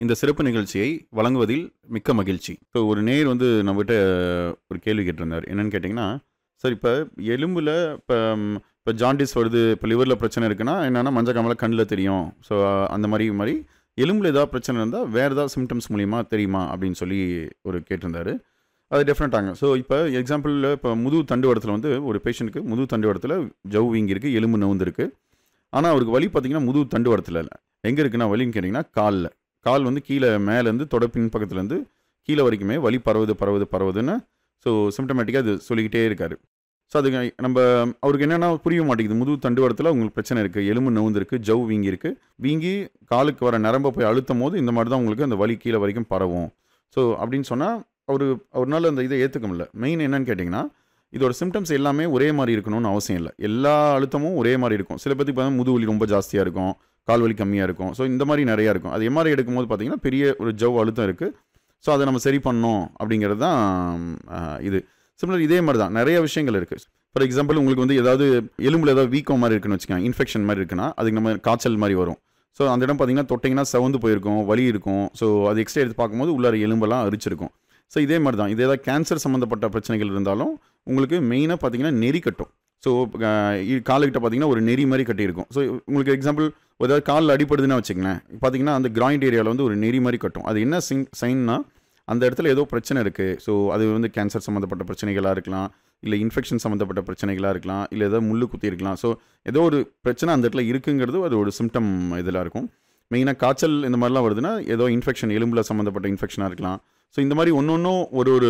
இந்த சிறப்பு நிகழ்ச்சியை வழங்குவதில் மிக்க மகிழ்ச்சி ஸோ ஒரு நேர் வந்து நம்மகிட்ட ஒரு கேள்வி கேட்டிருந்தார் என்னன்னு கேட்டிங்கன்னா சார் இப்போ எலும்பில் இப்போ இப்போ ஜாண்டிஸ் வருது இப்போ லிவரில் பிரச்சனை இருக்குன்னா என்னென்னா மஞ்சள் காமலை கண்ணில் தெரியும் ஸோ அந்த மாதிரி மாதிரி எலும்பில் ஏதாவது பிரச்சனை இருந்தால் வேறு ஏதாவது சிம்டம்ஸ் மூலிமா தெரியுமா அப்படின்னு சொல்லி ஒரு கேட்டிருந்தாரு அது டெஃபினட்டாங்க ஸோ இப்போ எக்ஸாம்பிளில் இப்போ முதுகு தண்டுவடத்தில் வந்து ஒரு பேஷண்ட்டுக்கு முதுகு தண்டுவடத்தில் ஜவ் வீங்கி இருக்குது எலும்பு நவுந்திருக்கு ஆனால் அவருக்கு வலி பார்த்தீங்கன்னா முதுகு தண்டுவடத்தில் இல்லை எங்கே இருக்குன்னா வலின்னு கேட்டிங்கன்னா காலில் கால் வந்து கீழே மேலேருந்து தொட பின் பக்கத்துலேருந்து கீழே வரைக்குமே வலி பரவுது பரவுது பரவுதுன்னு ஸோ சிம்டமேட்டிக்காக அது சொல்லிக்கிட்டே இருக்காரு ஸோ அதுக்கு நம்ம அவருக்கு என்னென்னா புரிய மாட்டேங்குது முதுகு தண்டுவடத்தில் உங்களுக்கு பிரச்சனை இருக்குது எலும்பு நவுந்திருக்கு ஜவ் வீங்கி இருக்குது வீங்கி காலுக்கு வர நரம்பை போய் அழுத்தும் போது இந்த மாதிரி தான் உங்களுக்கு அந்த வலி கீழே வரைக்கும் பரவும் ஸோ அப்படின்னு சொன்னால் அவர் அவரால் அந்த இதை ஏற்றுக்க முடியல மெயின் என்னன்னு கேட்டிங்கன்னா இதோட சிம்டம்ஸ் எல்லாமே ஒரே மாதிரி இருக்கணும்னு அவசியம் இல்லை எல்லா அழுத்தமும் ஒரே மாதிரி இருக்கும் சில பேருக்கு பார்த்தா முதுகு வலி ரொம்ப ஜாஸ்தியாக இருக்கும் கால் வலி கம்மியாக இருக்கும் ஸோ இந்த மாதிரி நிறையா இருக்கும் அது எம்ஆர்ஐ எடுக்கும்போது பார்த்தீங்கன்னா பெரிய ஒரு ஜவ் அழுத்தம் இருக்குது ஸோ அதை நம்ம சரி பண்ணோம் அப்படிங்கிறது தான் ஆஹ், இது சிமிலர் இதே மாதிரி தான் நிறைய விஷயங்கள் இருக்குது ஃபார் எக்ஸாம்பிள் உங்களுக்கு வந்து ஏதாவது எலும்புல ஏதாவது வீக்கம் மாதிரி இருக்குன்னு வச்சுக்கோங்க இன்ஃபெக்ஷன் மாதிரி இருக்குன்னா அதுக்கு நம்ம காய்ச்சல் மாதிரி வரும் ஸோ அந்த இடம் பார்த்தீங்கன்னா தொட்டிங்கன்னா செவந்து போயிருக்கும் வலி இருக்கும் ஸோ அது எக்ஸ்ட்ரா எடுத்து பார்க்கும்போது உள்ளார எலும்பெல்லாம் அரிச்சிருக்கும் ஸோ இதே மாதிரி தான் இதே ஏதாவது கேன்சர் சம்மந்தப்பட்ட பிரச்சனைகள் இருந்தாலும் உங்களுக்கு மெயினாக பார்த்தீங்கன்னா நெறி கட்டும் ஸோ காலுக்கிட்ட பார்த்தீங்கன்னா ஒரு நெறி மாதிரி கட்டியிருக்கும் ஸோ உங்களுக்கு எக்ஸாம்பிள் ஏதாவது காலில் அடிப்படுதுன்னு வச்சுக்கங்களேன் பார்த்தீங்கன்னா அந்த கிராயிண்ட் ஏரியாவில் வந்து ஒரு நெறி மாதிரி கட்டும் அது என்ன சிங் சைன்னா அந்த இடத்துல ஏதோ பிரச்சனை இருக்குது ஸோ அது வந்து கேன்சர் சம்மந்தப்பட்ட பிரச்சனைகளாக இருக்கலாம் இல்லை இன்ஃபெக்ஷன் சம்மந்தப்பட்ட பிரச்சனைகளாக இருக்கலாம் இல்லை ஏதோ முள்ளு குத்தி இருக்கலாம் ஸோ ஏதோ ஒரு பிரச்சனை அந்த இடத்துல இருக்குங்கிறது அது ஒரு சிம்டம் இதெல்லாம் இருக்கும் மெயினாக காய்ச்சல் இந்த மாதிரிலாம் வருதுன்னா ஏதோ இன்ஃபெக்ஷன் எலும்பில் சம்மந்தப்பட்ட இன்ஃபெக்ஷனாக இருக்கலாம் ஸோ இந்த மாதிரி ஒன்று ஒன்றும் ஒரு ஒரு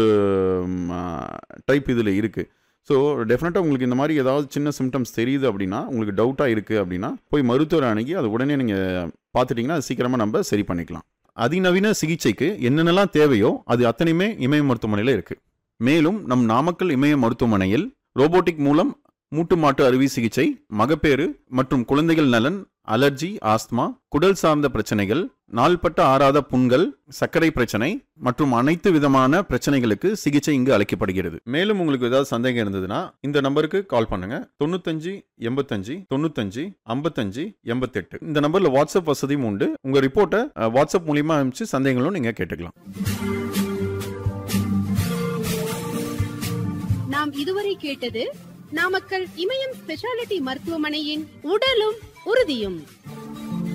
டைப் இதில் இருக்குது ஸோ டெஃபினட்டாக உங்களுக்கு இந்த மாதிரி ஏதாவது சின்ன சிம்டம்ஸ் தெரியுது அப்படின்னா உங்களுக்கு டவுட்டாக இருக்குது அப்படின்னா போய் மருத்துவர் அணுகி அது உடனே நீங்கள் பார்த்துட்டிங்கன்னா அது சீக்கிரமாக நம்ம சரி பண்ணிக்கலாம் அதிநவீன சிகிச்சைக்கு என்னென்னலாம் தேவையோ அது அத்தனையுமே இமய மருத்துவமனையில் இருக்குது மேலும் நம் நாமக்கல் இமய மருத்துவமனையில் ரோபோட்டிக் மூலம் மூட்டு மாட்டு அறுவை சிகிச்சை மகப்பேறு மற்றும் குழந்தைகள் நலன் அலர்ஜி ஆஸ்துமா குடல் சார்ந்த பிரச்சனைகள் நாள்பட்ட ஆறாத புண்கள் சர்க்கரை பிரச்சனை மற்றும் அனைத்து விதமான பிரச்சனைகளுக்கு சிகிச்சை இங்கு அளிக்கப்படுகிறது மேலும் உங்களுக்கு ஏதாவது சந்தேகம் இருந்ததுன்னா இந்த நம்பருக்கு கால் பண்ணுங்க தொண்ணூத்தஞ்சு எண்பத்தஞ்சு தொண்ணூத்தஞ்சு ஐம்பத்தஞ்சு எண்பத்தெட்டு இந்த நம்பர்ல வாட்ஸ்அப் வசதியும் உண்டு உங்க ரிப்போர்ட்டை அஹ், வாட்ஸ்அப் மூலியமா அனுப்பிச்சு சந்தேகங்களும் நீங்க கேட்டுக்கலாம் நாம் இதுவரை கேட்டது நாமக்கல் இமயம் ஸ்பெஷாலிட்டி மருத்துவமனையின் உடலும் உறுதியும்